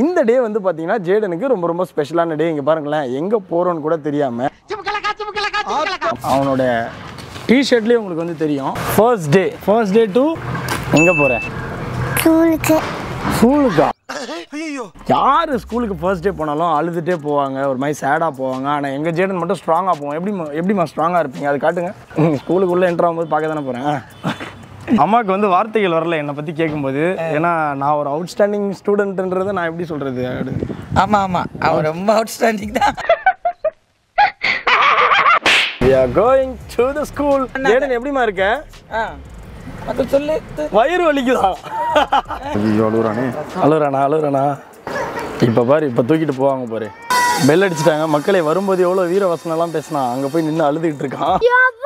இந்த டே வந்து பார்த்தீங்கன்னா ஜேடனுக்கு ரொம்ப ரொம்ப ஸ்பெஷலான டே இங்கே பாருங்களேன் எங்கே போகிறோன்னு கூட தெரியாமல் அவனோட டிஷர்ட்லேயே உங்களுக்கு வந்து தெரியும் first day first day to எங்கே போகிறேன் ஸ்கூலுக்கு ஸ்கூலுக்கா யார் ஸ்கூலுக்கு ஃபர்ஸ்ட் டே போனாலும் அழுதுகிட்டே போவாங்க ஒரு மாதிரி சேடாக போவாங்க ஆனால் எங்கள் ஜேடன் மட்டும் ஸ்ட்ராங்காக போவோம் எப்படி எப்படிம்மா ஸ்ட்ராங்காக இருப்பீங்க அது காட்டுங்க ஸ்கூலுக்குள்ளே என்ட்ரு ஆகும்போது பார்க்க தானே போகிறேன் அம்மாவுக்கு வந்து வார்த்தைகள் வரல என்னை பற்றி கேட்கும்போது ஏன்னா நான் ஒரு அவுட்ஸ்டாண்டிங் ஸ்டூடெண்ட்ன்றதை நான் எப்படி சொல்கிறது ஆமா ஆமா அவன் ரொம்ப அவுட்ஸ்டாண்டிங் தான் We are going to the school. Jayden எப்படிமா இருக்க ஆ, அது சொல்லு து- வயிறு வலிக்குதா ஐயோ அழுகுறானே அழுகுறானா அழுகுறானா இப்போ பாரு இப்போ தூக்கிட்டு போவாங்க பாரு பெல் அடிச்சிட்டாங்க மக்களை வரும்போது எவ்வளோ வீர வசனம்லாம் பேசினா அங்கே போய் நின்று அழுதுகிட்டு இருக்கான்